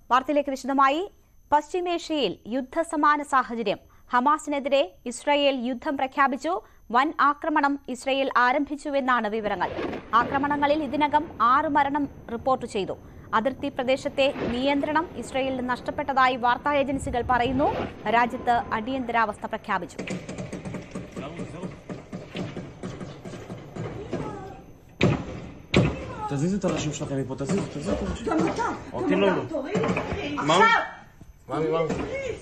വാർത്തയിലേക്ക് വിശദമായി പശ്ചിമേഷ്യയിൽ യുദ്ധസമാന സാഹചര്യം ഹമാസിനെതിരെ ഇസ്രായേൽ യുദ്ധം പ്രഖ്യാപിച്ചു വൻ ആക്രമണം ഇസ്രായേൽ ആരംഭിച്ചുവെന്നാണ് വിവരങ്ങൾ ആക്രമണങ്ങളിൽ ഇതിനകം ആറ് മരണം റിപ്പോർട്ട് ചെയ്തു അതിർത്തി പ്രദേശത്തെ നിയന്ത്രണം ഇസ്രായേലിന് നഷ്ടപ്പെട്ടതായി വാർത്താ ഏജൻസികൾ പറയുന്നു രാജ്യത്ത് അടിയന്തരാവസ്ഥ പ്രഖ്യാപിച്ചു תזיזו את הראשים שלכם מפה, תזיזו, תזיזו את הראשים. גם אתה. אותי גם לא. אתה. תוריד, תוריד. מה? עכשיו! מאמי, מאמי.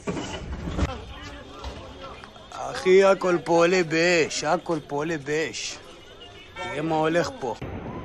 אחי, הכל פה עולה באש, הכל פה עולה באש. תראה מה הולך פה.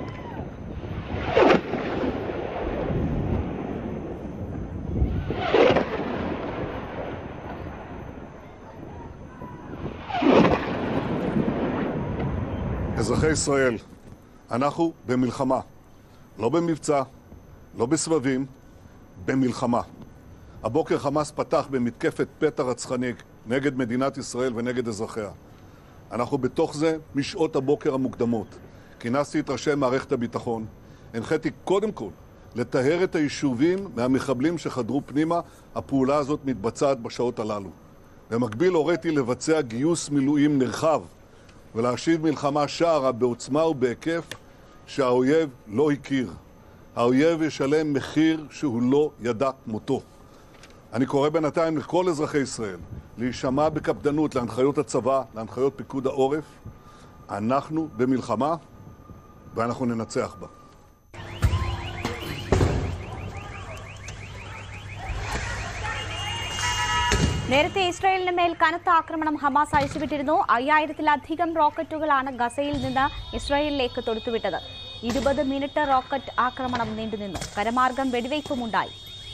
אזרחי ישראל, אנחנו במלחמה. לא במבצע, לא בסבבים, במלחמה. הבוקר חמאס פתח במתקפת פתע רצחני נגד מדינת ישראל ונגד אזרחיה. אנחנו בתוך זה משעות הבוקר המוקדמות. כינסתי את ראשי מערכת הביטחון, הנחיתי קודם כל לטהר את היישובים מהמחבלים שחדרו פנימה. הפעולה הזאת מתבצעת בשעות הללו. במקביל הוריתי לבצע גיוס מילואים נרחב ולהשיב מלחמה שערה בעוצמה ובהיקף שהאויב לא הכיר. האויב ישלם מחיר שהוא לא ידע כמותו. אני קורא בינתיים לכל אזרחי ישראל להישמע בקפדנות להנחיות הצבא, להנחיות פיקוד העורף. אנחנו במלחמה ואנחנו ננצח בה. നേരത്തെ ഇസ്രായേലിന് മേൽ കനത്ത ആക്രമണം ഹമാസ് അഴിച്ചുവിട്ടിരുന്നു അയ്യായിരത്തിലധികം റോക്കറ്റുകളാണ് ഗസയിൽ നിന്ന് ഇസ്രായേലിലേക്ക് തൊടുത്തുവിട്ടത് ഇരുപത് മിനിറ്റ് റോക്കറ്റ് ആക്രമണം നീണ്ടുനിന്നു കരമാർഗം വെടിവയ്പുമുണ്ടായി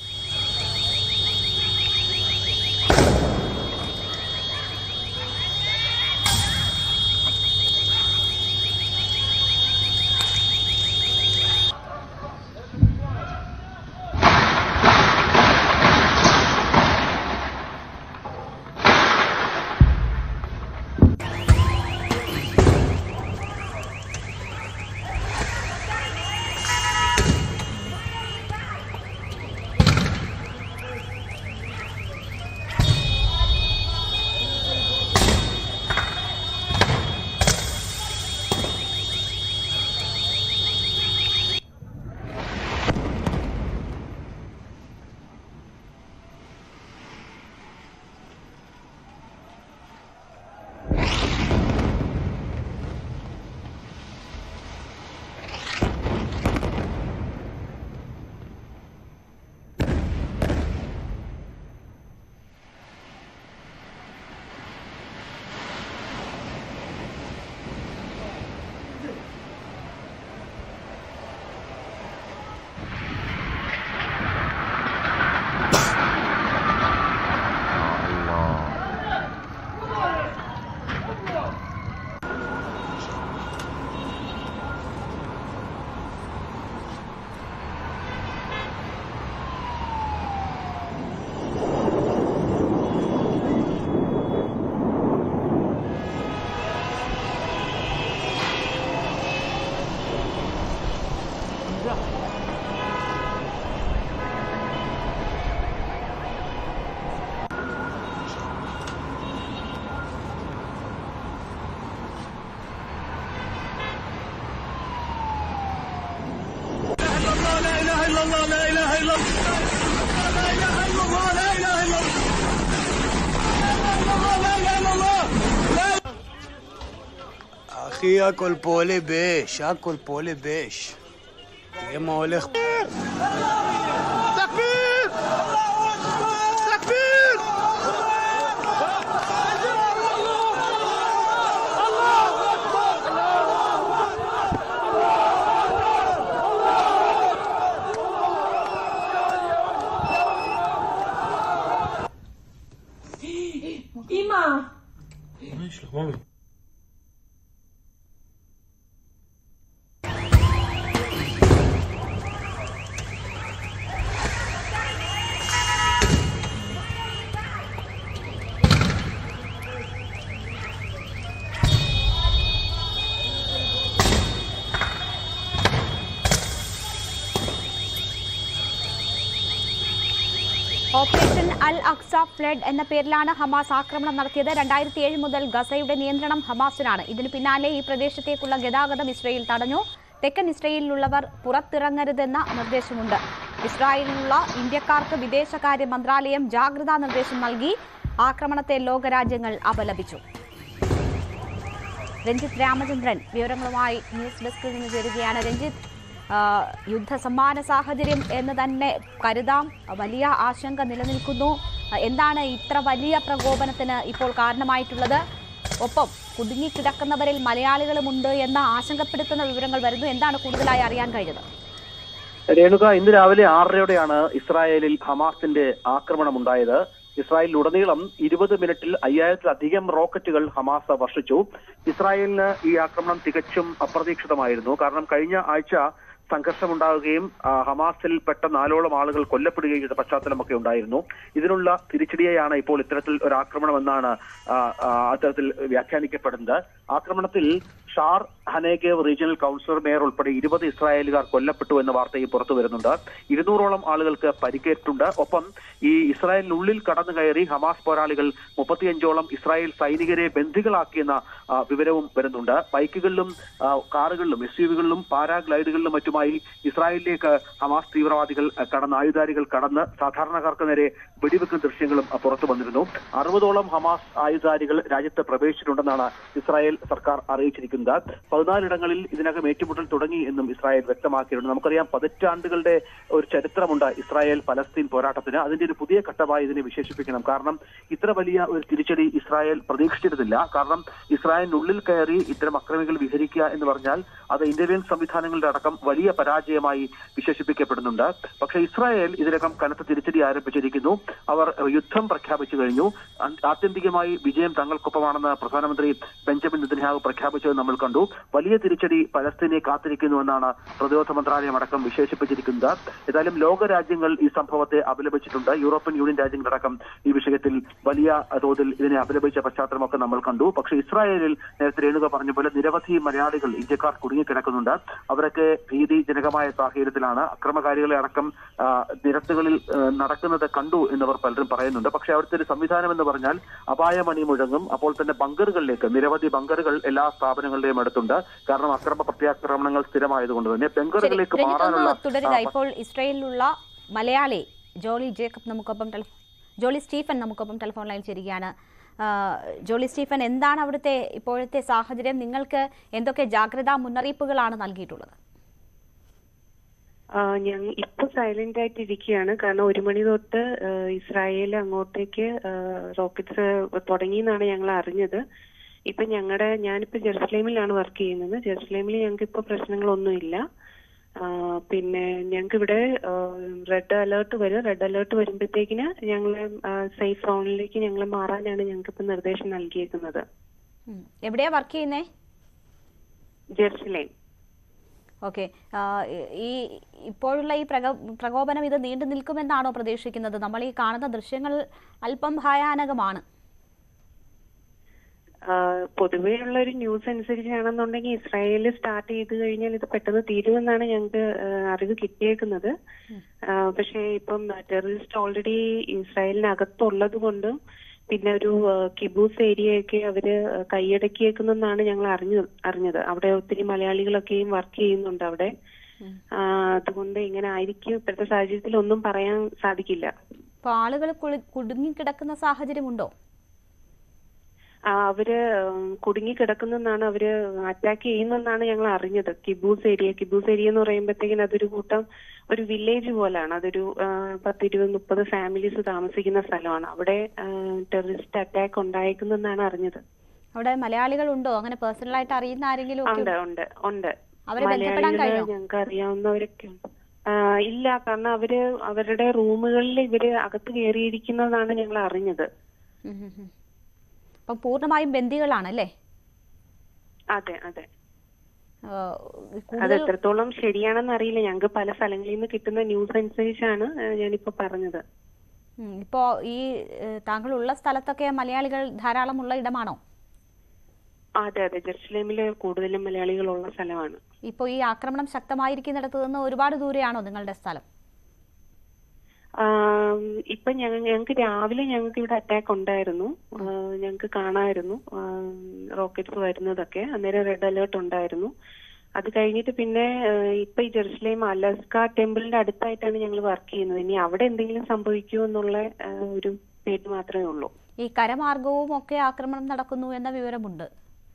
אחי, הכל פה עולה באש, הכל פה עולה באש. תראה מה הולך פה. אמא! מה יש לך, מאמי? ഓപ്പറേഷൻ അൽ അക്സ ഫ്ലഡ് എന്ന പേരിലാണ് ഹമാസ് ആക്രമണം നടത്തിയത് രണ്ടായിരത്തി ഏഴ് മുതൽ ഗസയുടെ നിയന്ത്രണം ഹമാസിനാണ് ഇതിനു പിന്നാലെ ഈ പ്രദേശത്തേക്കുള്ള ഗതാഗതം ഇസ്രയേൽ തടഞ്ഞു തെക്കൻ ഇസ്രയേലിലുള്ളവർ പുറത്തിറങ്ങരുതെന്ന നിർദ്ദേശമുണ്ട് ഇസ്രായേലിലുള്ള ഇന്ത്യക്കാർക്ക് വിദേശകാര്യ മന്ത്രാലയം ജാഗ്രതാ നിർദ്ദേശം നൽകി ആക്രമണത്തെ ലോകരാജ്യങ്ങൾ അപലപിച്ചു രഞ്ജിത്ത് രാമചന്ദ്രൻ വിവരങ്ങളുമായി ന്യൂസ് ഡെസ്കിൽ നിന്ന് ചേരുകയാണ് രഞ്ജിത്ത് ആ, യുദ്ധസമ്മാന സാഹചര്യം എന്ന് തന്നെ കരുതാം വലിയ ആശങ്ക നിലനിൽക്കുന്നു ആ, എന്താണ് ഇത്ര വലിയ പ്രകോപനത്തിന് ഇപ്പോൾ കാരണമായിട്ടുള്ളത് ഒപ്പം കുടുങ്ങിക്കിടക്കുന്നവരിൽ മലയാളികളുമുണ്ട് എന്ന ആശങ്കപ്പെടുത്തുന്ന വിവരങ്ങൾ വരുന്നു എന്താണ് കൂടുതലായി അറിയാൻ കഴിഞ്ഞത് രേണുക ഇന്ന് രാവിലെ ആറരയോടെയാണ് ഇസ്രായേലിൽ ഹമാസിന്റെ ആക്രമണം ഉണ്ടായത് ഇസ്രായേലിലുടനീളം ഇരുപത് മിനിറ്റിൽ അയ്യായിരത്തിലധികം റോക്കറ്റുകൾ ഹമാസ് വർഷിച്ചു ഇസ്രായേലിന് ഈ ആക്രമണം തികച്ചും അപ്രതീക്ഷിതമായിരുന്നു കാരണം കഴിഞ്ഞ ആഴ്ച സംഘർഷമുണ്ടാവുകയും ആ, ഹമാസിൽപ്പെട്ട നാലോളം ആളുകൾ കൊല്ലപ്പെടുകയും ചെയ്ത പശ്ചാത്തലമൊക്കെ ഉണ്ടായിരുന്നു ഇതിനുള്ള തിരിച്ചടിയെയാണ് ഇപ്പോൾ ഇത്തരത്തിൽ ഒരു ആക്രമണം എന്നാണ് ആ, ആ, അത്തരത്തിൽ വ്യാഖ്യാനിക്കപ്പെടുന്നത് ആക്രമണത്തിൽ Shaar Hanegev regional councillor mayor ഉൾപ്പെടെ ഇരുപത് ഇസ്രായേലുകാർ കൊല്ലപ്പെട്ടു എന്ന വാർത്തയും പുറത്തു വരുന്നുണ്ട് ഇരുന്നൂറോളം ആളുകൾക്ക് പരിക്കേറ്റിട്ടുണ്ട് ഒപ്പം ഈ ഇസ്രായേലിനുള്ളിൽ കടന്നു കയറി ഹമാസ് പോരാളികൾ മുപ്പത്തിയഞ്ചോളം ഇസ്രായേൽ സൈനികരെ ബന്ദികളാക്കിയെന്ന ആ, വിവരവും വരുന്നുണ്ട് ബൈക്കുകളിലും ആ, കാറുകളിലും എസ് യു വികളിലും പാരാഗ്ലൈഡുകളിലും മറ്റുമായി ഇസ്രായേലിലേക്ക് ഹമാസ് തീവ്രവാദികൾ ആ, കടന്ന് ആയുധാരികൾ കടന്ന് സാധാരണക്കാർക്ക് നേരെ വെടിവെക്കുന്ന ദൃശ്യങ്ങളും ആ, പുറത്തു വന്നിരുന്നു അറുപതോളം ഹമാസ് ആയുധാരികൾ രാജ്യത്ത് പ്രവേശിച്ചിട്ടുണ്ടെന്നാണ് ഇസ്രായേൽ സർക്കാർ അറിയിച്ചിരിക്കുന്നത് പതിനാലിടങ്ങളിൽ ഇതിനകം ഏറ്റുമുട്ടൽ തുടങ്ങി എന്നും ഇസ്രായേൽ വ്യക്തമാക്കിയിട്ടുണ്ട് നമുക്കറിയാം പതിറ്റാണ്ടുകളുടെ ഒരു ചരിത്രമുണ്ട് ഇസ്രായേൽ പലസ്തീൻ പോരാട്ടത്തിന് അതിന്റെ ഒരു പുതിയ ഘട്ടമായി ഇതിനെ വിശേഷിപ്പിക്കണം കാരണം ഇത്ര വലിയ ഒരു തിരിച്ചടി ഇസ്രായേൽ പ്രതീക്ഷിച്ചിരുന്നില്ല കാരണം ഇസ്രായേലിനുള്ളിൽ കയറി ഇത്തരം അക്രമികൾ വിഹരിക്കുക എന്ന് പറഞ്ഞാൽ അത് ഇന്റലിജൻസ് സംവിധാനങ്ങളുടെ അടക്കം വലിയ പരാജയമായി വിശേഷിപ്പിക്കപ്പെടുന്നുണ്ട് പക്ഷേ ഇസ്രായേൽ ഇതിനകം കനത്ത തിരിച്ചടി ആരംഭിച്ചിരിക്കുന്നു അവർ യുദ്ധം പ്രഖ്യാപിച്ചു കഴിഞ്ഞു അ- ആത്യന്തികമായി വിജയം തങ്ങൾക്കൊപ്പമാണെന്ന് പ്രധാനമന്ത്രി ബെഞ്ചമിൻ നെതന്യാഹു പ്രഖ്യാപിച്ചത് നമ്മൾ കണ്ടു വലിയ തിരിച്ചടി പലസ്തീനെ കാത്തിരിക്കുന്നുവെന്നാണ് പ്രതിരോധ മന്ത്രാലയം അടക്കം വിശേഷിപ്പിച്ചിരിക്കുന്നത് ഏതായാലും ലോക രാജ്യങ്ങൾ ഈ സംഭവത്തെ അപലപിച്ചിട്ടുണ്ട് യൂറോപ്യൻ യൂണിയൻ രാജ്യങ്ങളടക്കം ഈ വിഷയത്തിൽ വലിയ തോതിൽ ഇതിനെ അപലപിച്ച പശ്ചാത്തലമൊക്കെ നമ്മൾ കണ്ടു പക്ഷേ ഇസ്രായേലിൽ നേരത്തെ രേണുക പറഞ്ഞ പോലെ നിരവധി മലയാളികൾ ഇന്ത്യക്കാർ കുടുങ്ങിക്കിടക്കുന്നുണ്ട് അവരൊക്കെ ഭീതിജനകമായ സാഹചര്യത്തിലാണ് അക്രമകാരികളെ അടക്കം ആ, നിരത്തുകളിൽ ആ, നടക്കുന്നത് കണ്ടു എന്നവർ പലരും പറയുന്നുണ്ട് പക്ഷേ അവിടുത്തെ ഒരു സംവിധാനം എന്ന് പറഞ്ഞാൽ അപായമണി മുഴങ്ങും അപ്പോൾ തന്നെ ബങ്കറുകളിലേക്ക് നിരവധി ബങ്കറുകൾ എല്ലാ സ്ഥാപനങ്ങളുടെയും അടുത്തുണ്ട് കാരണം അക്രമ പ്രത്യാക്രമണങ്ങൾ സ്ഥിരമായതുകൊണ്ട് തന്നെ ശരി ബങ്കറുകളിലേക്ക് രഞ്ജിത്ത് മാറാനുള്ള ഒന്ന് തുടരുക ആ, ഇപ്പോൾ ഇസ്രയേലിലുള്ള മലയാളി ജോളി ജേക്കബ് നമുക്കൊപ്പം ടെലിഫോൺ ജോളി സ്റ്റീഫൻ നമുക്കൊപ്പം ടെലിഫോൺ ലൈനിൽ ചേരുകയാണ് ആ, ജോളി സ്റ്റീഫൻ എന്താണ് അവിടുത്തെ ഇപ്പോഴത്തെ സാഹചര്യം നിങ്ങൾക്ക് എന്തൊക്കെ ജാഗ്രതാ മുന്നറിയിപ്പുകളാണ് നൽകിയിട്ടുള്ളത് ഞങ്ങൾ ഇപ്പൊ സൈലന്റ് ആയിട്ട് ഇരിക്കുകയാണ് കാരണം ഒരു മണി തൊട്ട് ആ, ഇസ്രായേൽ അങ്ങോട്ടേക്ക് റോക്കറ്റ്സ് തുടങ്ങി എന്നാണ് ഞങ്ങൾ അറിഞ്ഞത് ഇപ്പൊ ഞങ്ങളുടെ ഞാനിപ്പോ ജെറുസലേമിലാണ് വർക്ക് ചെയ്യുന്നത് ജെറുസലേമിൽ ഞങ്ങൾക്ക് ഇപ്പൊ പ്രശ്നങ്ങളൊന്നുമില്ല ആ, പിന്നെ ഞങ്ങൾക്ക് ഇവിടെ റെഡ് അലേർട്ട് വരും റെഡ് അലേർട്ട് വരുമ്പോഴത്തേക്കിന് ഞങ്ങൾ സേഫ് സോണിലേക്ക് ഞങ്ങൾ മാറാനാണ് ഞങ്ങൾക്ക് ഇപ്പൊ നിർദ്ദേശം നൽകിയേക്കുന്നത് ഉം. എവിടെയാ വർക്ക് ചെയ്യുന്നേ ജെറുസലേം ഓക്കെ ഈ ഇപ്പോഴുള്ള ഈ പ്രക പ്രകോപനം ഇത് നീണ്ടു നിൽക്കുമെന്നാണോ പ്രതീക്ഷിക്കുന്നത് നമ്മൾ ഈ കാണുന്ന ദൃശ്യങ്ങൾ അല്പം ഭയാനകമാണ് ആഹ് പൊതുവെയുള്ള ഒരു ന്യൂസ് അനുസരിച്ചാണെന്നുണ്ടെങ്കിൽ ഇസ്രായേൽ സ്റ്റാർട്ട് ചെയ്ത് കഴിഞ്ഞാൽ ഇത് പെട്ടെന്ന് തീരുമെന്നാണ് ഞങ്ങൾക്ക് ആഹ് അറിവ് കിട്ടിയേക്കുന്നത് ആഹ് പക്ഷേ ഇപ്പം ടെററിസ്റ്റ് ഓൾറെഡി ഇസ്രായേലിനകത്തുള്ളത് കൊണ്ടും പിന്നെ ഒരു ആഹ് കിബൂസ് ഏരിയയൊക്കെ അവര് കൈയടക്കിയേക്കുന്നെന്നാണ് ഞങ്ങൾ അറിഞ്ഞു അറിഞ്ഞത് അവിടെ ഒത്തിരി മലയാളികളൊക്കെയും വർക്ക് ചെയ്യുന്നുണ്ട് അവിടെ ആഹ് അതുകൊണ്ട് ഇങ്ങനെ ആയിരിക്കും ഇപ്പോഴത്തെ സാഹചര്യത്തിൽ ഒന്നും പറയാൻ സാധിക്കില്ല അപ്പോൾ ആളുകൾ കുളി- കുടുങ്ങിക്കിടക്കുന്ന സാഹചര്യമുണ്ടോ ആ, അവര് ഉം, കുടുങ്ങി കിടക്കുന്നെന്നാണ് അവര് അറ്റാക്ക് ചെയ്യുന്നെന്നാണ് ഞങ്ങൾ അറിഞ്ഞത് കിബൂസ് ഏരിയ കിബൂസ് ഏരിയ എന്ന് പറയുമ്പോഴത്തേക്കിന് അതൊരു കൂട്ടം ഒരു വില്ലേജ് പോലാണ് അതൊരു ആ, പത്ത് ഇരുപത് മുപ്പത് ഫാമിലീസ് താമസിക്കുന്ന സ്ഥലമാണ് അവിടെ ടെററിസ്റ്റ് അറ്റാക്ക് ഉണ്ടായേക്കുന്നെന്നാണ് അറിഞ്ഞത് അവിടെ മലയാളികൾ ഉണ്ടോ അങ്ങനെ പേഴ്സണലായിട്ട് അറിയുന്ന ആരെങ്കിലും ഒക്കെ ഉണ്ട് ഉണ്ട് ഉണ്ട് അവരെ ബന്ധപ്പെടാൻ മലയാളികള് കഴിഞ്ഞോ? ഞങ്ങൾക്ക് അറിയാവുന്നവരൊക്കെ ഉണ്ട് ആ, ഇല്ല കാരണം അവര് അവരുടെ റൂമുകളിൽ ഇവര് അകത്ത് കയറിയിരിക്കുന്നതാണ് ഞങ്ങൾ അറിഞ്ഞത് ഉം ഉം ഉം. അപ്പം പൂർണ്ണമായും ബന്ദികളാണല്ലേ അതെ അതെ ആ, അത് കൂടുതൽ എത്രത്തോളം ശരിയാണെന്ന് അറിയില്ല ഞങ്ങൾക്ക് പല സ്ഥലങ്ങളിൽ നിന്ന് കിട്ടുന്ന ന്യൂസ് അനുസരിച്ചാണ് ഏഹ്, ഞാനിപ്പോ പറഞ്ഞത് ഉം, ഇപ്പോ ഈ ഏഹ്, താങ്കളുള്ള സ്ഥലത്തൊക്കെ മലയാളികൾ ധാരാളം ഉള്ള ഇടമാണോ അതെ അതെ ജെറുസലേമില് കൂടുതലും മലയാളികളുള്ള സ്ഥലമാണ് ഇപ്പോൾ ഈ ആക്രമണം ശക്തമായിരിക്കുന്നിടത്ത് നിന്ന് ഒരുപാട് ദൂരെയാണോ നിങ്ങളുടെ സ്ഥലം ആം, ഇപ്പൊ ഞങ്ങൾ ഞങ്ങൾക്ക് രാവിലെ ഞങ്ങൾക്ക് ഇവിടെ അറ്റാക്ക് ഉണ്ടായിരുന്നു ഞങ്ങൾക്ക് കാണാമായിരുന്നു റോക്കറ്റ്സ് വരുന്നതൊക്കെ അന്നേരം റെഡ് അലേർട്ട് ഉണ്ടായിരുന്നു അത് കഴിഞ്ഞിട്ട് പിന്നെ ആ, ഇപ്പൊ ഈ ജെറുസലേം അലസ്ക ടെമ്പിളിന്റെ അടുത്തായിട്ടാണ് ഞങ്ങൾ വർക്ക് ചെയ്യുന്നത് ഇനി അവിടെ എന്തെങ്കിലും സംഭവിക്കുമോ എന്നുള്ള ആ, ഒരു പേടി മാത്രമേ ഉള്ളൂ ഈ കരമാർഗവും ഒക്കെ ആക്രമണം നടക്കുന്നു എന്ന വിവരമുണ്ട്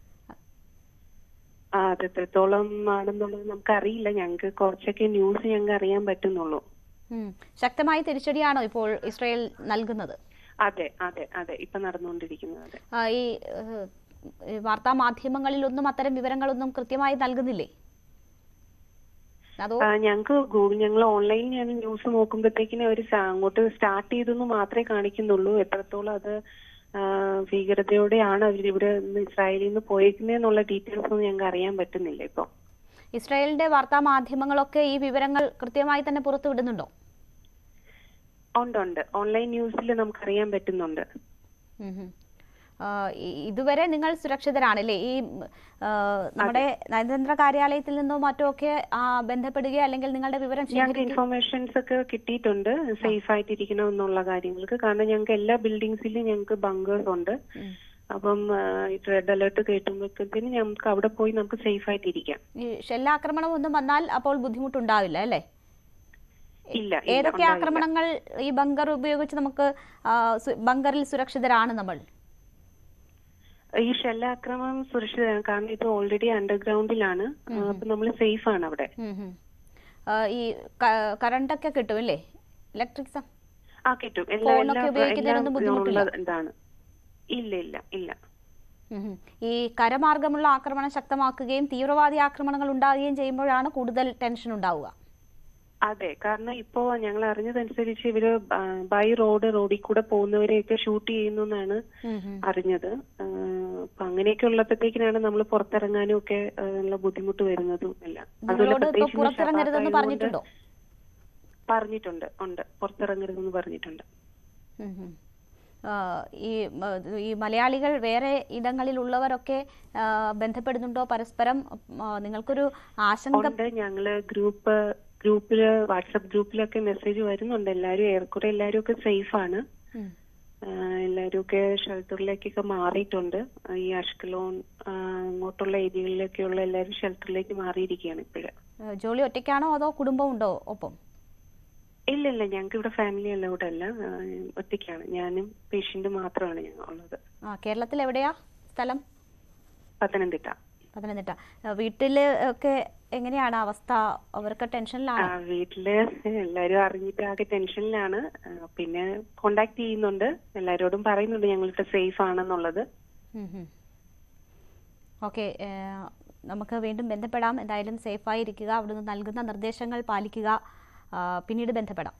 ആ അത് എത്രത്തോളം ആണെന്നുള്ളത് നമുക്കറിയില്ല ഞങ്ങൾക്ക് കുറച്ചൊക്കെ ന്യൂസ് ഞങ്ങൾക്ക് അറിയാൻ പറ്റുന്നുള്ളൂ ഉം. ശക്തമായ തിരിച്ചടിയാണോ ഇപ്പോൾ ഇസ്രായേൽ നൽകുന്നത് അതെ അതെ അതെ ഇപ്പൊ നടന്നുകൊണ്ടിരിക്കുന്നത് അതെ ആ, ഈ ഏഹ്, ഈ വാർത്താ മാധ്യമങ്ങളിലൊന്നും അത്തരം വിവരങ്ങളൊന്നും കൃത്യമായി നൽകുന്നില്ലേ അതോ ആ, ഞങ്ങക്ക് ഗൂഗിൾ ഞങ്ങൾ ഓൺലൈനിൽ ഞാൻ ന്യൂസ് നോക്കുമ്പോഴത്തേക്കിനും അവർ അങ്ങോട്ട് സ്റ്റാർട്ട് ചെയ്തെന്ന് മാത്രമേ കാണിക്കുന്നുള്ളൂ എത്രത്തോളം അത് ആ, ഭീകരതയോടെയാണ് അവർ ഇവിടെ നിന്ന് ഇസ്രായേലിൽ നിന്ന് പോയേക്കുന്നതെന്നുള്ള ഡീറ്റെയിൽസ് ഒന്നും ഞങ്ങൾക്ക് അറിയാൻ പറ്റുന്നില്ല ഇപ്പൊ ഇസ്രായേലിന്റെ വാർത്താ മാധ്യമങ്ങളൊക്കെ ഈ വിവരങ്ങൾ കൃത്യമായി തന്നെ പുറത്തുവിടുന്നുണ്ടോ ഉണ്ട് ഉണ്ട് ഓൺലൈൻ ന്യൂസിൽ നമുക്ക് അറിയാൻ പറ്റുന്നുണ്ട് ഉം ഹും. ആ, ഇ- ഇതുവരെ നിങ്ങൾ സുരക്ഷിതരാണല്ലേ ഈ ഉം, ആ, നമ്മുടെ നയതന്ത്ര കാര്യാലയത്തിൽ നിന്നോ മറ്റോ ഒക്കെ ആ, ബന്ധപ്പെടുകയോ അല്ലെങ്കിൽ നിങ്ങളുടെ വിവരം ഞങ്ങൾക്ക് ശേഖരിക്കുക ഇൻഫർമേഷൻസ് ഒക്കെ കിട്ടിയിട്ടുണ്ട് സേഫ് ആയിട്ടിരിക്കണം എന്നുള്ള കാര്യങ്ങൾക്ക് കാരണം ഞങ്ങൾക്ക് എല്ലാ ബിൽഡിങ്സിലും ഞങ്ങൾക്ക് ബങ്കേഴ്സ് ഉണ്ട് അപ്പം ആ, ഈ റെഡ് അലേർട്ട് കേട്ടുമ്പോഴത്തേന് ഞങ്ങൾക്ക് അവിടെ പോയി നമുക്ക് സേഫ് ആയിട്ടിരിക്കാം ഈ ഷെല്ലാക്രമണം ഒന്നും വന്നാൽ അപ്പോൾ ബുദ്ധിമുട്ടുണ്ടാവില്ല അല്ലേ ഇല്ല ഇല്ല, ഏതൊക്കെ ഉണ്ടാവില്ല. ആക്രമണങ്ങൾ ഈ ബങ്കർ ഉപയോഗിച്ച് നമുക്ക് ആ, സു- ബങ്കറിൽ സുരക്ഷിതരാണ് നമ്മൾ ഈ ഷെല്ലാക്രമണം സുരക്ഷിതമാണ് കാരണം ഇത് ഓൾറെഡി അണ്ടർഗ്രൗണ്ടിലാണ് അപ്പൊ നമ്മൾ സേഫ് ആണ് അവിടെ ഉം ഹും. ആ, ഈ കറണ്ട് ഒക്കെ കിട്ടും അല്ലേ ഇലക്ട്രിക് സം- ആ കിട്ടും എല്ലാ ഫോണൊക്കെ എല്ലാ ഉപയോഗിക്കുന്നതിനൊന്നും എല്ലാം ബുദ്ധിമുട്ടില്ല? ഉള്ള ഇതാണ് ഇല്ല ഇല്ല ഇല്ല ഉം ഹും. ഈ കരമാർഗമുള്ള ആക്രമണം ശക്തമാക്കുകയും തീവ്രവാദി ആക്രമണങ്ങൾ ഉണ്ടാകുകയും ചെയ്യുമ്പോഴാണ് കൂടുതൽ ടെൻഷൻ ഉണ്ടാവുക അതെ കാരണം ഇപ്പോ ഞങ്ങൾ അറിഞ്ഞതനുസരിച്ച് ഇവര് ബൈ റോഡ് റോഡിൽ കൂടെ പോകുന്നവരെയൊക്കെ ഷൂട്ട് ചെയ്യുന്നു എന്നാണ് ഉം ഹും. അറിഞ്ഞത് ആ, അപ്പൊ അങ്ങനെയൊക്കെ ഉള്ളപ്പോഴത്തേക്കിനാണ് നമ്മൾ പുറത്തിറങ്ങാനും ഒക്കെ ആ, ഉള്ള ബുദ്ധിമുട്ട് വരുന്നതും എല്ലാം അതുപോലെ നിങ്ങളോട് ഇപ്പൊ പ്രത്യേകിച്ച് ഇന്ന് പുറത്തിറങ്ങരുതെന്ന് ശബാത്ത് പറഞ്ഞിട്ടുണ്ടോ ആയതുകൊണ്ട് പറഞ്ഞിട്ടുണ്ട് ഉണ്ട് പുറത്തിറങ്ങരുതെന്ന് പറഞ്ഞിട്ടുണ്ട് ഉം ഹും. ആ, ഈ മ, ഈ മലയാളികൾ വേറെ ഇടങ്ങളിലുള്ളവരൊക്കെ ആ, ബന്ധപ്പെടുന്നുണ്ടോ പരസ്പരം ആ, നിങ്ങൾക്കൊരു ആശങ്ക ഉണ്ട് ഞങ്ങള് ഗ്രൂപ്പ് ഗ്രൂപ്പില് വാട്സപ്പ് ഗ്രൂപ്പിലൊക്കെ മെസ്സേജ് വരുന്നുണ്ട് എല്ലാരും ഏറെക്കുറെ എല്ലാരും ഒക്കെ സേഫ് ആണ് ഉം. ആഹ് എല്ലാരും ഒക്കെ ഷെൽട്ടറിലേക്കൊക്കെ മാറിയിട്ടുണ്ട് ഈ അഷ്കലോൺ ആഹ് അങ്ങോട്ടുള്ള ഏരിയകളിലൊക്കെയുള്ള എല്ലാരും ഷെൽട്ടറിലേക്ക് മാറിയിരിക്കുകയാണ് ഇപ്പോഴ് ആ, ജോലി ഒറ്റയ്ക്കാണോ അതോ കുടുംബം ഉണ്ടോ ഒപ്പം ഇല്ല ഇല്ല ഞങ്ങൾക്ക് ഇവിടെ ഫാമിലി എല്ലാം ഇവിടെ അല്ല ആഹ് ഒറ്റയ്ക്കാണ് ഞാനും പേഷ്യന്റും മാത്രമാണ് ഞങ്ങൾ ഉള്ളത് ആ കേരളത്തിൽ എവിടെയാ സ്ഥലം പത്തനംതിട്ട പത്തനംതിട്ട ആ, വീട്ടില് ഒക്കെ എങ്ങനെയാണ് അവസ്ഥ അവർക്ക് ആ ടെൻഷനിലാണ് വീട്ടില് എല്ലാരും അറിഞ്ഞിട്ട് ആകെ ടെൻഷനിലാണ് ആഹ് പിന്നെ കോണ്ടാക്ട് ചെയ്യുന്നുണ്ട് എല്ലാരോടും പറയുന്നുണ്ട് ഞങ്ങളിവിടെ സേഫ് ആണെന്നുള്ളത് ഓക്കെ നമുക്ക് വീണ്ടും ബന്ധപ്പെടാം എന്തായാലും സേഫായി ഇരിക്കുക അവിടുന്ന് നൽകുന്ന നിർദ്ദേശങ്ങൾ പാലിക്കുക ആ, പിന്നീട് ബന്ധപ്പെടാം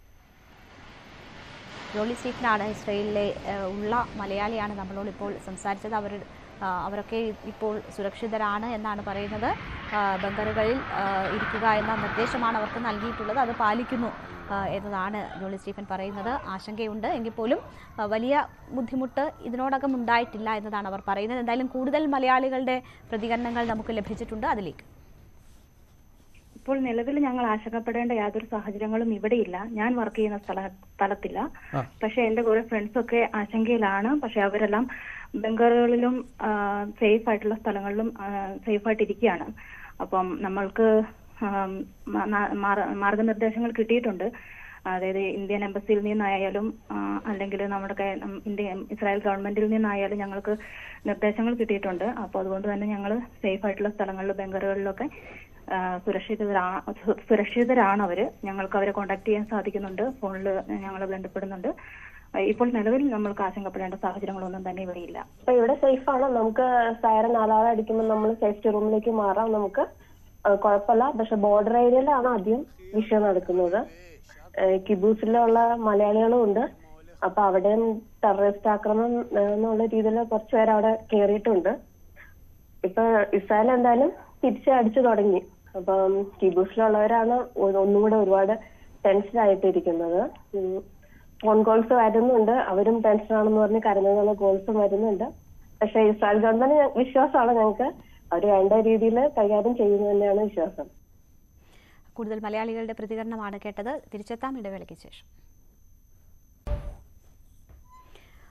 ജോളി സ്റ്റീഫനാണ് ഇസ്രയേലിലെ ആ, ഉള്ള മലയാളിയാണ് നമ്മളോട് ഇപ്പോൾ സംസാരിച്ചത് അവർ ആ, അവരൊക്കെ ഇപ്പോൾ സുരക്ഷിതരാണ് എന്നാണ് പറയുന്നത് ആ, ബങ്കറുകളിൽ ആ, ഇരിക്കുക എന്ന നിർദ്ദേശമാണ് അവർക്ക് നൽകിയിട്ടുള്ളത് അത് പാലിക്കുന്നു ആ, എന്നതാണ് ജോളി സ്റ്റീഫൻ പറയുന്നത് ആശങ്കയുണ്ട് എങ്കിൽ പോലും ആ, വലിയ ബുദ്ധിമുട്ട് ഇതിനോടകം ഉണ്ടായിട്ടില്ല എന്നതാണ് അവർ പറയുന്നത് എന്തായാലും കൂടുതൽ മലയാളികളുടെ പ്രതികരണങ്ങൾ നമുക്ക് ലഭിച്ചിട്ടുണ്ട് അതിലേക്ക് ഇപ്പോൾ നിലവിൽ ഞങ്ങൾ ആശങ്കപ്പെടേണ്ട യാതൊരു സാഹചര്യങ്ങളും ഇവിടെയില്ല ഞാൻ വർക്ക് ചെയ്യുന്ന സ്ഥല സ്ഥലത്തില്ല പക്ഷെ എന്റെ കുറെ ഫ്രണ്ട്സ് ഒക്കെ ആശങ്കയിലാണ് പക്ഷെ അവരെല്ലാം ബംഗാളുകളിലും സേഫ് ആയിട്ടുള്ള സ്ഥലങ്ങളിലും സേഫ് ആയിട്ടിരിക്കുകയാണ് അപ്പം നമ്മൾക്ക് ആം, മ- ന- മാർഗ- മാർഗനിർദ്ദേശങ്ങൾ കിട്ടിയിട്ടുണ്ട് അതായത് ഇന്ത്യൻ എംബസിയിൽ നിന്നായാലും അല്ലെങ്കിൽ നമ്മുടെ കേ- ഉം, ഇന്ത്യ ഇസ്രായേൽ ഗവൺമെന്റിൽ നിന്നായാലും ഞങ്ങൾക്ക് നിർദ്ദേശങ്ങൾ കിട്ടിയിട്ടുണ്ട് അപ്പോൾ അതുകൊണ്ട് തന്നെ ഞങ്ങൾ സേഫ് ആയിട്ടുള്ള സ്ഥലങ്ങളിൽ ബംഗറുകളിലൊക്കെ ആ, സുരക്ഷിതരാ സു- സുരക്ഷിതരാണ് അവര് ഞങ്ങൾക്ക് അവരെ കോൺടാക്ട് ചെയ്യാൻ സാധിക്കുന്നുണ്ട് ഫോണിൽ ഞങ്ങൾ ബന്ധപ്പെടുന്നുണ്ട് ആ, ഇപ്പോൾ നിലവിൽ നമ്മൾക്ക് ആശങ്കപ്പെടേണ്ട സാഹചര്യങ്ങളൊന്നും തന്നെ ഇവിടെയില്ല അപ്പൊ ഇവിടെ സേഫ് ആണ് നമുക്ക് സൈറൻ നാലാളെ അടിക്കുമ്പോൾ നമ്മൾ സേഫ്റ്റി റൂമിലേക്ക് മാറാം നമുക്ക് ആ, കുഴപ്പമില്ല പക്ഷെ ബോർഡർ ഏരിയയിലാണ് ആദ്യം വിഷയം നടക്കുന്നത് ഏഹ് കിബൂസിലുള്ള മലയാളികളും ഉണ്ട് അപ്പൊ അവിടെയും ടെററിസ്റ്റ് ആക്രമണം ഏഹ് എന്നുള്ള രീതിയിൽ കുറച്ച് പേര് അവിടെ കയറിയിട്ടുണ്ട് ഇപ്പൊ ഇസ്രായേൽ എന്തായാലും തിരിച്ച് അടിച്ചു തുടങ്ങി അപ്പം കിബൂസിലുള്ളവരാണ് ഒ- ഒന്നും കൂടെ ഒരുപാട് ടെൻഷൻ ആയിട്ടിരിക്കുന്നത് ഉം. ഫോൺ കോൾസ് വരുന്നുണ്ട് അവരും ടെൻഷനാണെന്ന് പറഞ്ഞ് കരഞ്ഞുള്ള കോൾസും വരുന്നുണ്ട് പക്ഷെ ഇസ്രായേൽ ഗവൺമെന്റ് ഞ- വിശ്വാസമാണ് ഞങ്ങൾക്ക് അവർ വേണ്ട രീതിയിൽ കൈകാര്യം ചെയ്യുന്നു തന്നെയാണ് വിശ്വാസം കൂടുതൽ മലയാളികളുടെ പ്രതികരണമാണ് കേട്ടത് തിരിച്ചെത്താം ഇടവേളയ്ക്ക് ശേഷം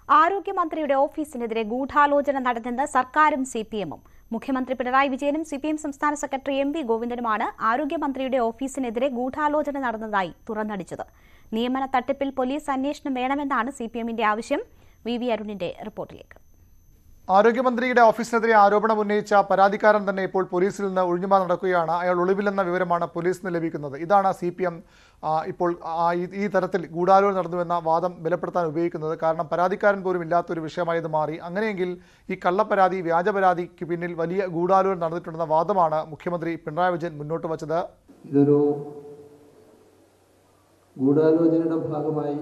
ആരോഗ്യമന്ത്രിയുടെ ഓഫീസിനെതിരെ ഗൂഢാലോചന നടന്നെന്ന് സർക്കാരും സി പി എമ്മും മുഖ്യമന്ത്രി പിണറായി വിജയനും സി പി എം സംസ്ഥാന സെക്രട്ടറി എം വി ഗോവിന്ദനുമാണ് ആരോഗ്യമന്ത്രിയുടെ ഓഫീസിനെതിരെ ഗൂഢാലോചന നടന്നതായി തുറന്നടിച്ചത് നിയമന തട്ടിപ്പിൽ പോലീസ് അന്വേഷണം വേണമെന്നാണ് സി പി എമ്മിന്റെ ആവശ്യം വി വി അരുണിന്റെ റിപ്പോർട്ടിലേക്ക് ആരോഗ്യമന്ത്രിയുടെ ഓഫീസിനെതിരെ ആരോപണം ഉന്നയിച്ച പരാതിക്കാരൻ തന്നെ ഇപ്പോൾ പോലീസിൽ നിന്ന് ഒഴിഞ്ഞുമാറി നടക്കുകയാണ് അയാൾ ഒളിവിലെന്ന വിവരമാണ് പോലീസിന് ലഭിക്കുന്നത് ഇതാണ് സി പി എം ഇപ്പോൾ ആ, ഈ- ഈ തരത്തിൽ ഗൂഢാലോചന നടന്നുവെന്ന വാദം ബലപ്പെടുത്താൻ ഉപയോഗിക്കുന്നത് കാരണം പരാതിക്കാരൻ പോലും ഇല്ലാത്തൊരു വിഷയമായി ഇത് മാറി അങ്ങനെയെങ്കിൽ ഈ കള്ളപ്പരാതി വ്യാജ പരാതിക്ക് പിന്നിൽ വലിയ ഗൂഢാലോചന നടന്നിട്ടുണ്ടെന്ന വാദമാണ് മുഖ്യമന്ത്രി പിണറായി വിജയൻ മുന്നോട്ട് വച്ചത് ഇതൊരു ഗൂഢാലോചനയുടെ ഭാഗമായി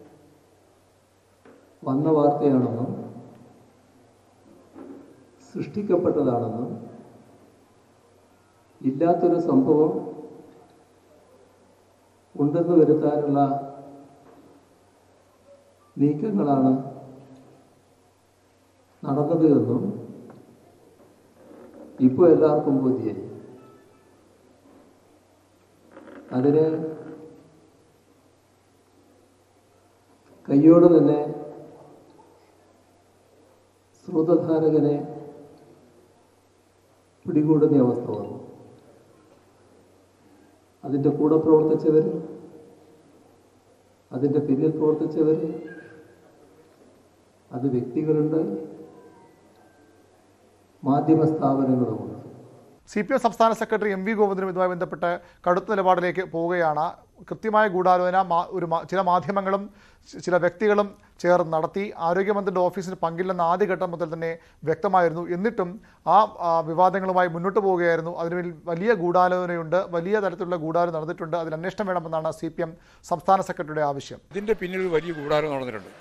വന്ന വാർത്തയാണെന്നും സൃഷ്ടിക്കപ്പെട്ടതാണെന്നും ഇല്ലാത്തൊരു സംഭവം ഉണ്ടെന്ന് വരുത്താനുള്ള നീക്കങ്ങളാണ് നടന്നത് എന്നും ഇപ്പോൾ എല്ലാവർക്കും ബോധ്യായി അതിന് കയ്യോടെ തന്നെ ശ്രുതധാരകനെ പിടികൂടുന്ന അവസ്ഥ വന്നു അതിൻ്റെ കൂടെ പ്രവർത്തിച്ചവർ അതിൻ്റെ പിന്നിൽ പ്രവർത്തിച്ചവർ അത് വ്യക്തികളുണ്ട് മാധ്യമ സ്ഥാപനങ്ങളുമുണ്ട് സി പി എം സംസ്ഥാന സെക്രട്ടറി എം വി ഗോവിന്ദനും ഇതുമായി ബന്ധപ്പെട്ട് കടുത്ത നിലപാടിലേക്ക് പോവുകയാണ് കൃത്യമായ ഗൂഢാലോചന മാ- ഒരു മാ- ചില മാധ്യമങ്ങളും ചി- ചില വ്യക്തികളും ചേർന്ന് നടത്തി ആരോഗ്യമന്ത്രിയുടെ ഓഫീസിന് പങ്കില്ലെന്ന ആദ്യഘട്ടം മുതൽ തന്നെ വ്യക്തമായിരുന്നു എന്നിട്ടും ആ ആ, വിവാദങ്ങളുമായി മുന്നോട്ട് പോവുകയായിരുന്നു അതിനുവേൽ വലിയ ഗൂഢാലോചനയുണ്ട് വലിയ തരത്തിലുള്ള ഗൂഢാലോചന നടന്നിട്ടുണ്ട് അതിൽ അന്വേഷണം വേണമെന്നാണ് സി പി എം സംസ്ഥാന സെക്രട്ടറിയുടെ ആവശ്യം ഇതിൻ്റെ പിന്നിൽ വലിയ ഗൂഢാലോചന നടന്നിട്ടുണ്ട്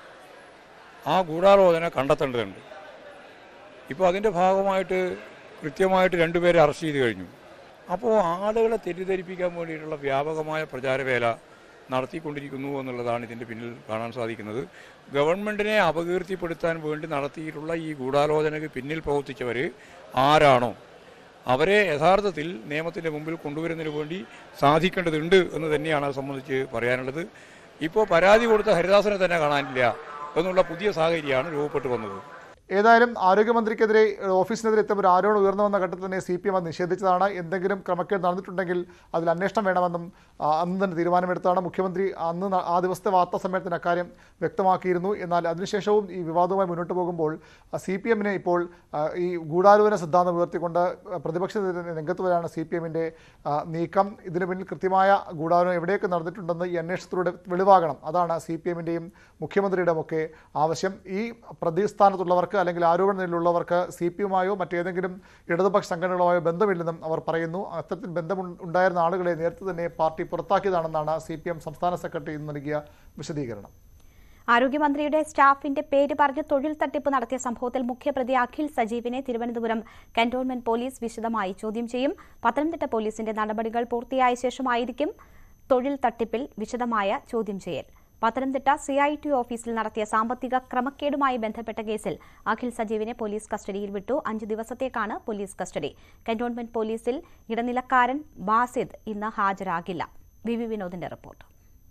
ആ ഗൂഢാലോചന കണ്ടെത്തേണ്ടതുണ്ട് ഇപ്പോൾ അതിൻ്റെ ഭാഗമായിട്ട് കൃത്യമായിട്ട് രണ്ടുപേരെ അറസ്റ്റ് ചെയ്ത് കഴിഞ്ഞു അപ്പോൾ ആളുകളെ തെറ്റിദ്ധരിപ്പിക്കാൻ വേണ്ടിയിട്ടുള്ള വ്യാപകമായ പ്രചാരവേല നടത്തിക്കൊണ്ടിരിക്കുന്നു എന്നുള്ളതാണ് ഇതിൻ്റെ പിന്നിൽ കാണാൻ സാധിക്കുന്നത് ഗവൺമെൻറ്റിനെ അപകീർത്തിപ്പെടുത്താൻ വേണ്ടി നടത്തിയിട്ടുള്ള ഈ ഗൂഢാലോചനയ്ക്ക് പിന്നിൽ പ്രവർത്തിച്ചവർ ആരാണോ അവരെ യഥാർത്ഥത്തിൽ നിയമത്തിൻ്റെ മുമ്പിൽ കൊണ്ടുവരുന്നതിന് വേണ്ടി സാധിക്കേണ്ടതുണ്ട് എന്ന് തന്നെയാണ് അത് സംബന്ധിച്ച് പറയാനുള്ളത് ഇപ്പോൾ പരാതി കൊടുത്ത ഹരിദാസനെ തന്നെ കാണാനില്ല എന്നുള്ള പുതിയ സാഹചര്യമാണ് രൂപപ്പെട്ടു വന്നത് ഏതായാലും ആരോഗ്യമന്ത്രിക്കെതിരെ ഏഹ്, ഓഫീസിനെതിരെ ഇത്തരം ഒരു ആരോപണം ഉയർന്നു വന്ന ഘട്ടത്തിൽ തന്നെ സി പി എം അത് നിഷേധിച്ചതാണ് എന്തെങ്കിലും ക്രമക്കേട് നടന്നിട്ടുണ്ടെങ്കിൽ അതിൽ അന്വേഷണം വേണമെന്നും ആ, അന്ന് തന്നെ തീരുമാനമെടുത്താണ് മുഖ്യമന്ത്രി അന്ന് ന- ആ ദിവസത്തെ വാർത്താ സമ്മേളനത്തിന് അക്കാര്യം വ്യക്തമാക്കിയിരുന്നു എന്നാൽ അതിനുശേഷവും ഈ വിവാദവുമായി മുന്നോട്ട് പോകുമ്പോൾ സി പി എമ്മിനെ ഇപ്പോൾ ആ, ഈ ഗൂഢാലോചന സിദ്ധാന്തം ഉയർത്തിക്കൊണ്ട് പ്രതിപക്ഷത്തിന് രംഗത്ത് വരാണ് സി പി എമ്മിൻ്റെ നീക്കം ഇതിന് പിന്നിൽ കൃത്യമായ ഗൂഢാലോചന എവിടെയൊക്കെ നടന്നിട്ടുണ്ടെന്ന് ഈ അന്വേഷണത്തിലൂടെ വെളിവാകണം അതാണ് സി പി എമ്മിൻ്റെയും മുഖ്യമന്ത്രിയുടെയും ഒക്കെ ആവശ്യം ഈ പ്രതിസ്ഥാനത്തുള്ളവർക്ക് അല്ലെങ്കിൽ ആരോപണ നിലയിലുള്ളവർക്ക് സി പി എമ്മായോ മറ്റേതെങ്കിലും ഇടതുപക്ഷ സംഘടനകളുമായോ ബന്ധമില്ലെന്നും അവർ പറയുന്നു അത്തരത്തിൽ ബന്ധം ഉണ്ടായിരുന്ന ആളുകളെ നേരത്തെ തന്നെ പാർട്ടി പുറത്താക്കിയതാണെന്നാണ് സി പി എം സംസ്ഥാന സെക്രട്ടറി ഇന്ന് നൽകിയ വിശദീകരണം ആരോഗ്യമന്ത്രിയുടെ സ്റ്റാഫിന്റെ പേര് പറഞ്ഞ് തൊഴിൽ തട്ടിപ്പ് നടത്തിയ സംഭവത്തിൽ മുഖ്യപ്രതി അഖിൽ സജീവിനെ തിരുവനന്തപുരം കന്റോൺമെന്റ് പോലീസ് വിശദമായി ചോദ്യം ചെയ്യും പത്തനംതിട്ട പോലീസിന്റെ നടപടികൾ പൂർത്തിയായ ശേഷമായിരിക്കും തൊഴിൽ തട്ടിപ്പിൽ വിശദമായ ചോദ്യം ചെയ്യൽ പത്തനംതിട്ട സി ഐ ടി ഓഫീസിൽ നടത്തിയ സാമ്പത്തിക ക്രമക്കേടുമായി ബന്ധപ്പെട്ട കേസിൽ അഖിൽ സജീവിനെ പോലീസ് കസ്റ്റഡിയിൽ വിട്ടു അഞ്ചു ദിവസത്തേക്കാണ് പോലീസ് കസ്റ്റഡി കന്റോൺമെന്റ് പോലീസിൽ ഇടനിലക്കാരൻ ബാസിദ് ഇന്ന് ഹാജരാകില്ല വി വി വിനോദിന്റെ റിപ്പോർട്ട്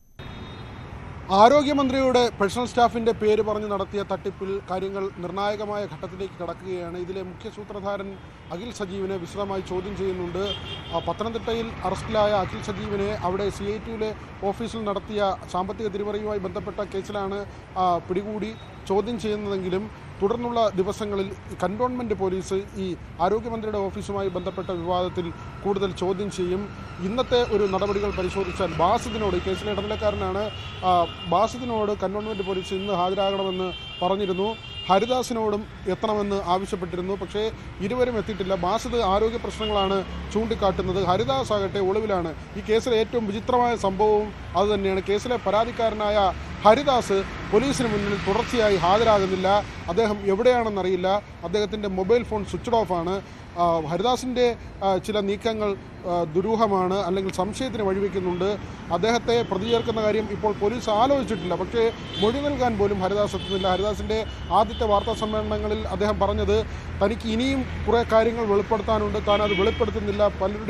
ആരോഗ്യമന്ത്രിയുടെ പേഴ്സണൽ സ്റ്റാഫിന്റെ പേര് പറഞ്ഞ് നടത്തിയ തട്ടിപ്പിൽ കാര്യങ്ങൾ നിർണായകമായ ഘട്ടത്തിലേക്ക് കടക്കുകയാണ് ഇതിലെ മുഖ്യ സൂത്രധാരൻ അഖിൽ സജീവിനെ വിശദമായി ചോദ്യം ചെയ്യുന്നുണ്ട് ആ, പത്തനംതിട്ടയിൽ അറസ്റ്റിലായ അഖിൽ സജീവിനെ അവിടെ സി ഐ ടിയിലെ ഓഫീസിൽ നടത്തിയ സാമ്പത്തിക തിരിമറിയുമായി ബന്ധപ്പെട്ട കേസിലാണ് ആ, പിടികൂടി ചോദ്യം ചെയ്യുന്നതെങ്കിലും തുടർന്നുള്ള ദിവസങ്ങളിൽ കന്റോൺമെന്റ് പോലീസ് ഈ ആരോഗ്യമന്ത്രിയുടെ ഓഫീസുമായി ബന്ധപ്പെട്ട വിവാദത്തിൽ കൂടുതൽ ചോദ്യം ചെയ്യും ഇന്നത്തെ ഒരു നടപടികൾ പരിശോധിച്ചാൽ ബാസിദിനോട് ഈ കേസിലെ ഇടനിലക്കാരനാണ് ആ, ബാസിദിനോട് കന്റോൺമെന്റ് പോലീസ് ഇന്ന് ഹാജരാകണമെന്ന് പറഞ്ഞിരുന്നു ഹരിദാസിനോടും എത്തണമെന്ന് ആവശ്യപ്പെട്ടിരുന്നു പക്ഷേ ഇരുവരും എത്തിയിട്ടില്ല ബാസിദ് ആരോഗ്യ പ്രശ്നങ്ങളാണ് ചൂണ്ടിക്കാട്ടുന്നത് ഹരിദാസ് ആകട്ടെ ഒളിവിലാണ് ഈ കേസിലെ ഏറ്റവും വിചിത്രമായ സംഭവവും അതുതന്നെയാണ് കേസിലെ പരാതിക്കാരനായ ഹരിദാസ് പോലീസിന് മുന്നിൽ തുടർച്ചയായി ഹാജരാകുന്നില്ല അദ്ദേഹം എവിടെയാണെന്നറിയില്ല അദ്ദേഹത്തിൻ്റെ മൊബൈൽ ഫോൺ സ്വിച്ച്ഡ് ഓഫ് ആണ് ആ, ഹരിദാസിൻ്റെ ആ, ചില നീക്കങ്ങൾ ആ, ദുരൂഹമാണ് അല്ലെങ്കിൽ സംശയത്തിന് വഴിവെക്കുന്നുണ്ട് അദ്ദേഹത്തെ പ്രതി ചേർക്കുന്ന കാര്യം ഇപ്പോൾ പോലീസ് ആലോചിച്ചിട്ടില്ല പക്ഷേ മൊഴി നൽകാൻ പോലും ഹരിദാസ് എത്തുന്നില്ല ഹരിദാസിൻ്റെ ആദ്യത്തെ വാർത്താ സമ്മേളനങ്ങളിൽ അദ്ദേഹം പറഞ്ഞത് തനിക്ക് ഇനിയും കുറേ കാര്യങ്ങൾ വെളിപ്പെടുത്താനുണ്ട് താൻ അത് വെളിപ്പെടുത്തുന്നില്ല പലരുടെയും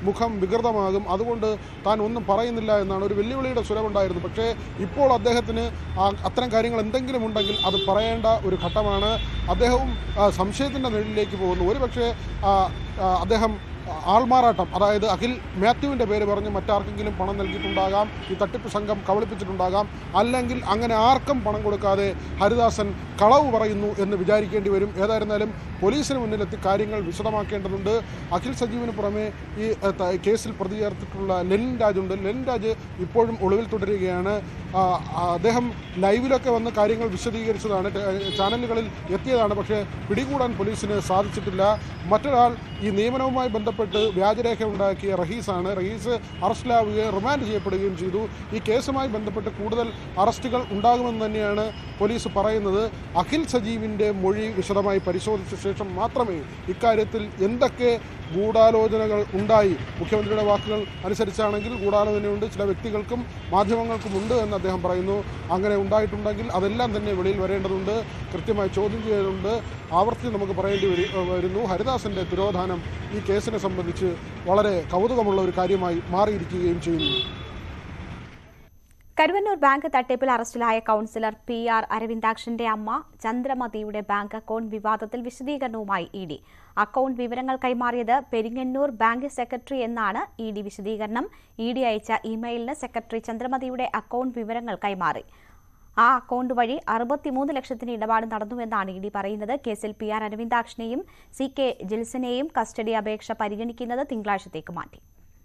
മുഖം വികൃതമാകും അതുകൊണ്ട് താൻ ഒന്നും പറയുന്നില്ല എന്നാണ് ഒരു വെല്ലുവിളിയുടെ സ്വരമുണ്ടായിരുന്നു പക്ഷേ ഇപ്പോൾ അദ്ദേഹത്തിന് ആ- അത്തരം കാര്യങ്ങൾ എന്തെങ്കിലും ഉണ്ടെങ്കിൽ അത് പറയേണ്ട ഒരു ഘട്ടമാണ് അദ്ദേഹവും ആ, സംശയത്തിൻ്റെ നിഴലിലേക്ക് പോകുന്നു ഒരു പക്ഷേ ആ, ആ, അദ്ദേഹം ആൾമാറാട്ടം അതായത് അഖിൽ മാത്യുവിൻ്റെ പേര് പറഞ്ഞ് മറ്റാർക്കെങ്കിലും പണം നൽകിയിട്ടുണ്ടാകാം ഈ തട്ടിപ്പ് സംഘം കബളിപ്പിച്ചിട്ടുണ്ടാകാം അല്ലെങ്കിൽ അങ്ങനെ ആർക്കും പണം കൊടുക്കാതെ ഹരിദാസൻ കളവ് പറയുന്നു എന്ന് വിചാരിക്കേണ്ടി വരും ഏതായിരുന്നാലും പോലീസിന് മുന്നിലെത്തി കാര്യങ്ങൾ വിശദമാക്കേണ്ടതുണ്ട് അഖിൽ സജീവിന് പുറമെ ഈ ഏ, ത- കേസിൽ പ്രതി ചേർത്തിട്ടുള്ള ലെനിൻ രാജുണ്ട് ലെനിൻ രാജ് ഇപ്പോഴും ഒളിവിൽ തുടരുകയാണ് ആ, ആ, അദ്ദേഹം ലൈവിലൊക്കെ വന്ന് കാര്യങ്ങൾ വിശദീകരിച്ചതാണ് ടെ- ചാനലുകളിൽ എത്തിയതാണ് പക്ഷേ പിടികൂടാൻ പോലീസിന് സാധിച്ചിട്ടില്ല മറ്റൊരാൾ ഈ നിയമനവുമായി ബന്ധപ്പെട്ട് വ്യാജരേഖ ഉണ്ടാക്കിയ റഹീസാണ് റഹീസ് അറസ്റ്റിലാവുകയും റിമാൻഡ് ചെയ്യപ്പെടുകയും ചെയ്തു ഈ കേസുമായി ബന്ധപ്പെട്ട് കൂടുതൽ അറസ്റ്റുകൾ ഉണ്ടാകുമെന്ന് തന്നെയാണ് പോലീസ് പറയുന്നത് അഖിൽ സജീവിൻ്റെ മൊഴി വിശദമായി പരിശോധിച്ച ശേഷം മാത്രമേ ഇക്കാര്യത്തിൽ എന്തൊക്കെ ഗൂഢാലോചനകൾ ഉണ്ടായി മുഖ്യമന്ത്രിയുടെ വാക്കുകൾ അനുസരിച്ചാണെങ്കിൽ ഗൂഢാലോചനയുണ്ട് ചില വ്യക്തികൾക്കും മാധ്യമങ്ങൾക്കും ഉണ്ട് എന്ന് അദ്ദേഹം പറയുന്നു അങ്ങനെ ഉണ്ടായിട്ടുണ്ടെങ്കിൽ അതെല്ലാം തന്നെ വെളിയിൽ വരേണ്ടതുണ്ട് കൃത്യമായി ചോദ്യം ചെയ്യേണ്ടതുണ്ട് ആവർത്തിച്ച് നമുക്ക് പറയേണ്ടി വരി- വരുന്നു ഹരിദാസന്റെ തിരോധാനം ഈ കേസിനെ സംബന്ധിച്ച് വളരെ കൗതുകമുള്ള ഒരു കാര്യമായി മാറിയിരിക്കുകയും ചെയ്യുന്നു കരുവന്നൂർ ബാങ്ക് തട്ടിപ്പിൽ അറസ്റ്റിലായ കൌൺസിലർ പി ആർ അരവിന്ദാക്ഷന്റെ അമ്മ ചന്ദ്രമതിയുടെ ബാങ്ക് അക്കൌണ്ട് വിവാദത്തിൽ വിശദീകരണവുമായി ഇ ഡി അക്കൌണ്ട് വിവരങ്ങൾ കൈമാറിയത് പെരിങ്ങന്നൂർ ബാങ്ക് സെക്രട്ടറി എന്നാണ് ഇ ഡി വിശദീകരണം ഇ ഡി അയച്ച ഇമെയിലിന് സെക്രട്ടറി ചന്ദ്രമതിയുടെ അക്കൌണ്ട് വിവരങ്ങൾ കൈമാറി ആ അക്കൌണ്ട് വഴി അറുപത്തിമൂന്ന് ലക്ഷത്തിന് ഇടപാട് നടന്നുവെന്നാണ് ഇ ഡി പറയുന്നത് കേസിൽ പി ആർ അരവിന്ദാക്ഷനെയും സി കെ ജിൽസനെയും കസ്റ്റഡി അപേക്ഷ പരിഗണിക്കുന്നത് തിങ്കളാഴ്ചത്തേക്ക് മാറ്റി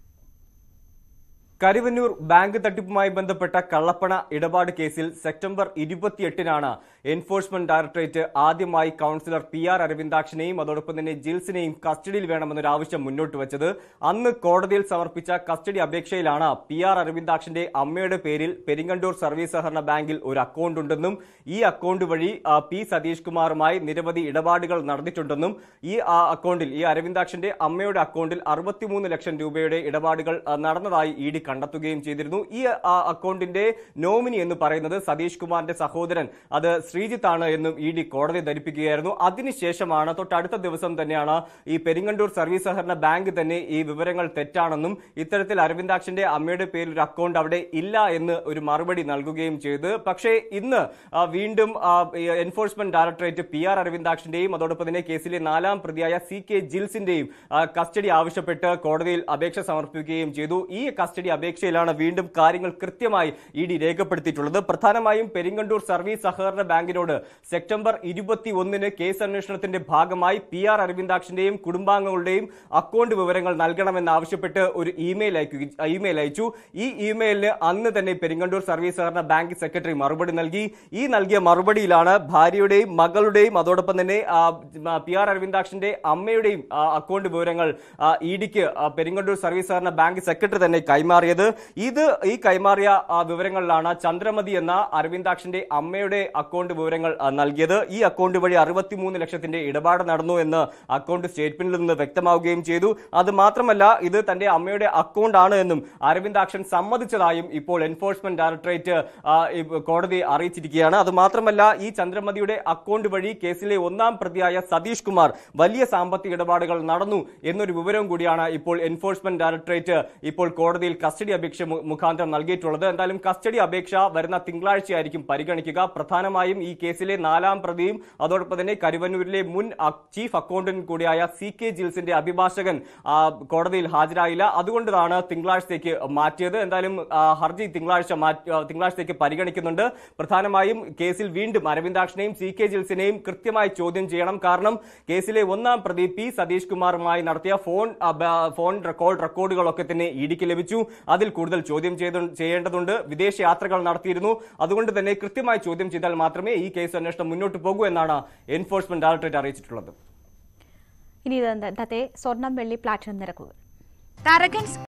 കരുവന്നൂർ ബാങ്ക് തട്ടിപ്പുമായി ബന്ധപ്പെട്ട കള്ളപ്പണ ഇടപാട് കേസിൽ സെപ്റ്റംബർ ഇരുപത്തിയെട്ടിനാണ് എൻഫോഴ്സ്മെന്റ് ഡയറക്ടറേറ്റ് ആദ്യമായി കൌൺസിലർ പി ആർ അരവിന്ദാക്ഷനെയും അതോടൊപ്പം തന്നെ ജിൽസിനെയും കസ്റ്റഡിയിൽ വേണമെന്നൊരു ആവശ്യം മുന്നോട്ട് വച്ചത് അന്ന് കോടതിയിൽ സമർപ്പിച്ച കസ്റ്റഡി അപേക്ഷയിലാണ് പി ആർ അരവിന്ദാക്ഷന്റെ അമ്മയുടെ പേരിൽ പെരിങ്ങണ്ടൂർ സർവീസ് സഹകരണ ബാങ്കിൽ ഒരു അക്കൗണ്ട് ഉണ്ടെന്നും ഈ അക്കൗണ്ട് വഴി ആ, പി സതീഷ് കുമാറുമായി നിരവധി ഇടപാടുകൾ നടന്നിട്ടുണ്ടെന്നും ഈ ആ, അക്കൗണ്ടിൽ ഈ അരവിന്ദാക്ഷന്റെ അമ്മയുടെ അക്കൗണ്ടിൽ അറുപത്തിമൂന്ന് ലക്ഷം രൂപയുടെ ഇടപാടുകൾ ആ, നടന്നതായി ഇ ഡി കണ്ടെത്തുകയും ചെയ്തിരുന്നു ഈ ആ, അക്കൗണ്ടിന്റെ നോമിനി എന്ന് പറയുന്നത് സതീഷ് കുമാറിന്റെ സഹോദരൻ അത് ശ്രീജിത്ത് ആണ് എന്നും ഇ ഡി കോടതി ധരിപ്പിക്കുകയായിരുന്നു അതിനുശേഷമാണ് തൊട്ടടുത്ത ദിവസം തന്നെയാണ് ഈ പെരിങ്ങണ്ടൂർ സർവീസ് സഹകരണ ബാങ്ക് തന്നെ ഈ വിവരങ്ങൾ തെറ്റാണെന്നും ഇത്തരത്തിൽ അരവിന്ദാക്ഷന്റെ അമ്മയുടെ പേരിൽ ഒരു അക്കൗണ്ട് അവിടെ ഇല്ല എന്ന് ഒരു മറുപടി നൽകുകയും ചെയ്ത് പക്ഷേ ഇന്ന് ആ, വീണ്ടും ആ, ഈ എൻഫോഴ്സ്മെന്റ് ഡയറക്ടറേറ്റ് പി ആർ അരവിന്ദാക്ഷന്റെയും അതോടൊപ്പം തന്നെ കേസിലെ നാലാം പ്രതിയായ സി കെ ജിൽസിന്റെയും ആ, കസ്റ്റഡി ആവശ്യപ്പെട്ട് കോടതിയിൽ അപേക്ഷ സമർപ്പിക്കുകയും ചെയ്തു ഈ കസ്റ്റഡി അപേക്ഷയിലാണ് വീണ്ടും കാര്യങ്ങൾ കൃത്യമായി ഇ ഡി രേഖപ്പെടുത്തിയിട്ടുള്ളത് പ്രധാനമായും പെരിങ്ങണ്ടൂർ സർവീസ് സഹകരണ ബാങ്കിനോട് സെപ്റ്റംബർ ഇരുപത്തി ഒന്നിന് കേസ് അന്വേഷണത്തിന്റെ ഭാഗമായി പി ആർ അരവിന്ദാക്ഷന്റെയും കുടുംബാംഗങ്ങളുടെയും അക്കൗണ്ട് വിവരങ്ങൾ നൽകണമെന്നാവശ്യപ്പെട്ട് ഒരു ഇമെയിൽ അയക്കുക ഇമെയിൽ അയച്ചു ഈ ഇമെയിലിന് അന്ന് തന്നെ പെരിങ്ങണ്ടൂർ സർവീസ് സഹകരണ ബാങ്ക് സെക്രട്ടറി മറുപടി നൽകി ഈ നൽകിയ മറുപടിയിലാണ് ഭാര്യയുടെയും മകളുടെയും അതോടൊപ്പം തന്നെ ആ, ആ, പി ആർ അരവിന്ദാക്ഷന്റെ അമ്മയുടെയും ആ, അക്കൗണ്ട് വിവരങ്ങൾ ഇ ഡിക്ക് പെരിങ്ങണ്ടൂർ സർവീസ് സഹകരണ ബാങ്ക് സെക്രട്ടറി തന്നെ കൈമാറിയത് ഇത് ഈ കൈമാറിയ ആ, വിവരങ്ങളിലാണ് ചന്ദ്രമതി എന്ന അരവിന്ദാക്ഷന്റെ അമ്മയുടെ അക്കൗണ്ട് വിവരങ്ങൾ ആ, നൽകിയത് ഈ അക്കൗണ്ട് വഴി അറുപത്തിമൂന്ന് ലക്ഷത്തിന്റെ ഇടപാട് നടന്നു എന്ന് അക്കൗണ്ട് സ്റ്റേറ്റ്മെന്റിൽ നിന്ന് വ്യക്തമാവുകയും ചെയ്തു അത് മാത്രമല്ല ഇത് തന്റെ അമ്മയുടെ അക്കൗണ്ട് ആണ് എന്നും അരവിന്ദാക്ഷൻ സമ്മതിച്ചതായും ഇപ്പോൾ എൻഫോഴ്സ്മെന്റ് ഡയറക്ടറേറ്റ് ആ, ഈ കോടതി അറിയിച്ചിരിക്കുകയാണ് അത് മാത്രമല്ല ഈ ചന്ദ്രമതിയുടെ അക്കൗണ്ട് വഴി കേസിലെ ഒന്നാം പ്രതിയായ സതീഷ് കുമാർ വലിയ സാമ്പത്തിക ഇടപാടുകൾ നടന്നു എന്നൊരു വിവരവും കൂടിയാണ് ഇപ്പോൾ എൻഫോഴ്സ്മെന്റ് ഡയറക്ടറേറ്റ് ഇപ്പോൾ കോടതിയിൽ കസ്റ്റഡി അപേക്ഷ മു- മുഖാന്തരം നൽകിയിട്ടുള്ളത് എന്തായാലും കസ്റ്റഡി അപേക്ഷ വരുന്ന തിങ്കളാഴ്ചയായിരിക്കും പരിഗണിക്കുക പ്രധാനമായും ഈ കേസിലെ നാലാം പ്രതിയും അതോടൊപ്പം തന്നെ കരുവന്നൂരിലെ മുൻ അ- ചീഫ് അക്കൗണ്ടന്റ് കൂടിയായ സി കെ ജിൽസിന്റെ അഭിഭാഷകൻ ആ, കോടതിയിൽ ഹാജരായില്ല അതുകൊണ്ടാണ് തിങ്കളാഴ്ചത്തേക്ക് മാറ്റിയത് എന്തായാലും ആ, ഹർജി തിങ്കളാഴ്ച മാറ്റി ആ, തിങ്കളാഴ്ചത്തേക്ക് പരിഗണിക്കുന്നുണ്ട് പ്രധാനമായും കേസിൽ വീണ്ടും അരവിന്ദാക്ഷനെയും സി കെ ജിൽസിനെയും കൃത്യമായി ചോദ്യം ചെയ്യണം കാരണം കേസിലെ ഒന്നാം പ്രതി പി സതീഷ് കുമാറുമായി നടത്തിയ ഫോൺ ആ, ബ- ഫോൺ റെക്കോർഡ് റെക്കോർഡുകളൊക്കെ തന്നെ ഇഡിക്ക് ലഭിച്ചു അതിൽ കൂടുതൽ ചോദ്യം ചെയ്തു ചെയ്യേണ്ടതുണ്ട് വിദേശ യാത്രകൾ നടത്തിയിരുന്നു അതുകൊണ്ട് തന്നെ കൃത്യമായി ചോദ്യം ചെയ്താൽ മാത്രമേ ഈ കേസ് അന്വേഷണം മുന്നോട്ട് പോകൂ എന്നാണ് എൻഫോഴ്സ്മെന്റ് ഡയറക്ടറേറ്റ് അറിയിച്ചിട്ടുള്ളത് ഇനി ഇത് ഇന്നത്തെ സ്വർണം വെള്ളി പ്ലാറ്റിനം നിരക്കുകൾ തരകൻ